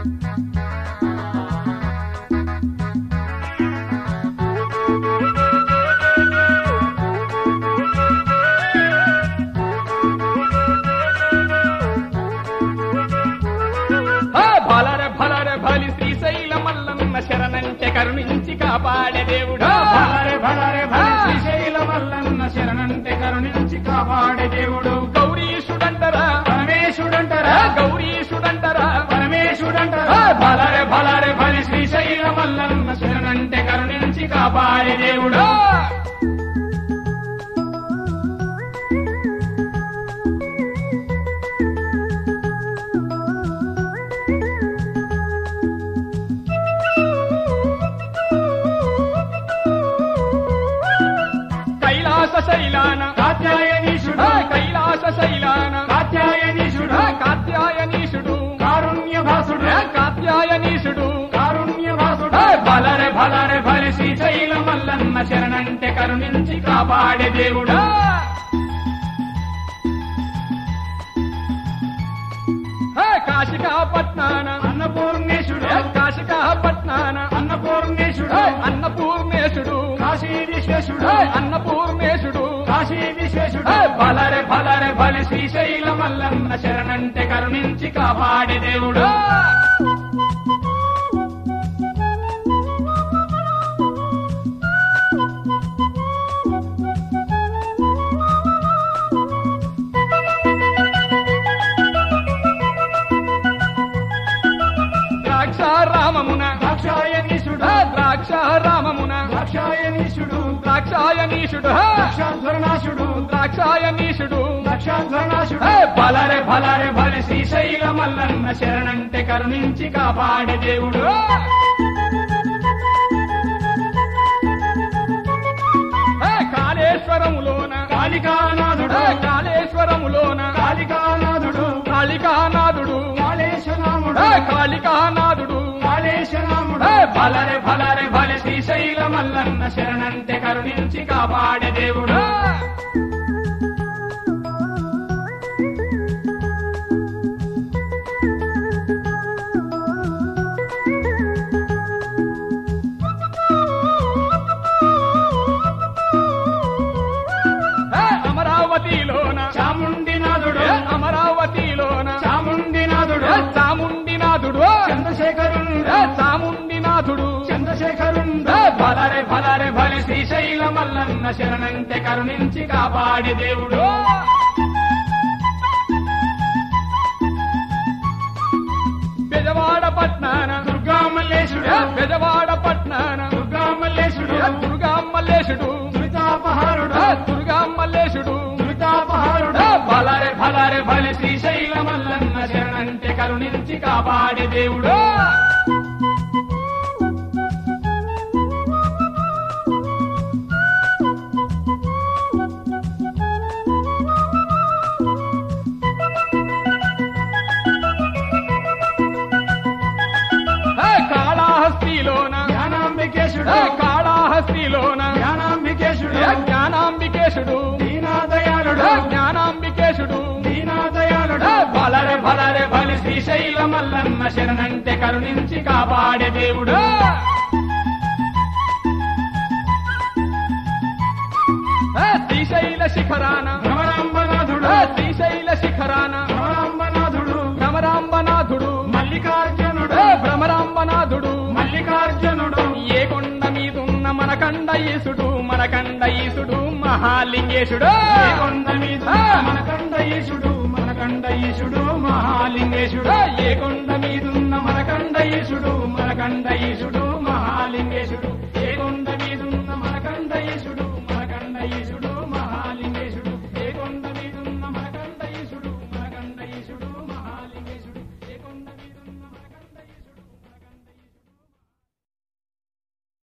ఆ భలర భలర భలి శ్రీశైల మల్లన్న శరణంటే కరుణించి కాపాడే దేవుడు భలరే భలరే భలే శ్రీశైల మల్లన్న శరణంటే కరుణించి కాపాడే దేవుడు గౌరీశుడంటరా పరమేశుడంటరా గౌరీశుడంటరా పరమేశుడంటరా భలరే భలరే భలే శ్రీశైల మల్లన్న శరణంటే కరుణించి కాపాడే దేవుడు కైలాస శైలాన కాత్యాయనీశుడు ఆ కైలాస శైలాన కాత్యాయనీశుడు ఆ కాత్యాయనీశుడు కారుణ్య భాసుడు ఆ కాత్యాయనీశుడు కారుణ్య భాసుడు ఆ భలరే భలరే భలే శ్రీశైల మల్లన్న శరణంటే కరుణించి కాపాడే దేవుడు ఆ కాశికాపట్నాన అన్నపూర్ణేశుడు ఆ కాశికాపట్నాన అన్నపూర్ణేశుడు ఆ అన్నపూర్ణేశుడు కాశీ విశ్వేశుడు ఆ అన్నపూర్ణేశుడు కాశీ విశ్వేశుడు ఆ భలరే భలరే భలే శ్రీశైల మల్లన్న శరణంటే కరుణించి కాపాడే దేవుడు ద్రాక్షారామమున ద్రాక్షాయనీశుడు ఆ ద్రాక్షారామమున ద్రాక్షాయనీశుడు ద్రాక్షాయనీశుడు ఆ ద్రాక్షాధ్వరనాశుడు ద్రాక్షాయనీశుడు ద్రాక్షాధ్వరనాశుడు ఏ భలరే భలరే భలే శ్రీశైల మల్లన్న శరణంటే కరుణించి కాపాడే దేవుడు ఆ కాళేశ్వరములోన కాళికానాథుడు ఆ కాళేశ్వరములోన కాళికానాథుడు కాళికానాథుడు కాళేశనాముడు ఆ కాళికానాథుడు కాళేశనాముడు ఏ భలరే భలరే భలే శ్రీశైల మల్లన్న శరణంటే కరుణించి కాపాడే దేవుడు ఆ అమరావతిలోన చాముండినాథుడు ఏ అమరావతిలోన చాముండినాథుడు ఏ చాముండినాథుడు చంద్రశేఖరుడు ఏ చాముండినాథుడు చంద్రశేఖరుడు భలరే భలరే భలే శ్రీశైల మల్లన్న శరణంటే కరుణించి కాపాడే దేవుడు బెజవాడ పట్నాన దుర్గామల్లేశుడు ఏ బెజవాడ పట్నాన దుర్గామల్లేశుడు ఏ దుర్గామల్లేశుడు దురితాపహారుడు ఏ దుర్గామల్లేశుడు దురితాపహారుడు ఏ భలరే భలరే భలే శ్రీశైల మల్లన్న శరణంటే కరుణించి కాపాడే దేవుడు ఏ కాళహస్తిలోన జ్ఞానాంబికేశుడు ఏ కాళహస్తిలోన జ్ఞానాంబికేశుడు ఏ జ్ఞానాంబికేశుడు దీనాదయాళుడు ఏ జ్ఞానాంబికేశుడు దీనాదయాళుడు భలరే భలరే భలే శ్రీశైల మల్లన్న శరణంటే కరుణించి కాపాడే దేవుడు ఏ శ్రీశైల శిఖరాన భ్రమరాంబనాథుడు ఏ శ్రీశైల శిఖరాన భ్రమరాంబనాథుడు భ్రమరాంబనాథుడు మల్లికార్జునుడు ఏ భ్రమరాంబనాథుడు మల్లికార్జునుడు ఏ కొండ మీదున్న మనకండ ఈసుడు మనకండ ఈసుడు మహాలింగేశుడు ఏ కొండ మీద మనకండ ఈశుడు మనకండ ఈశుడు మహాలింగేశుడు ఏ కొండ మీదున్న మనకండ ఈశుడు మనకండ ఈశుడు మహాలింగేశుడు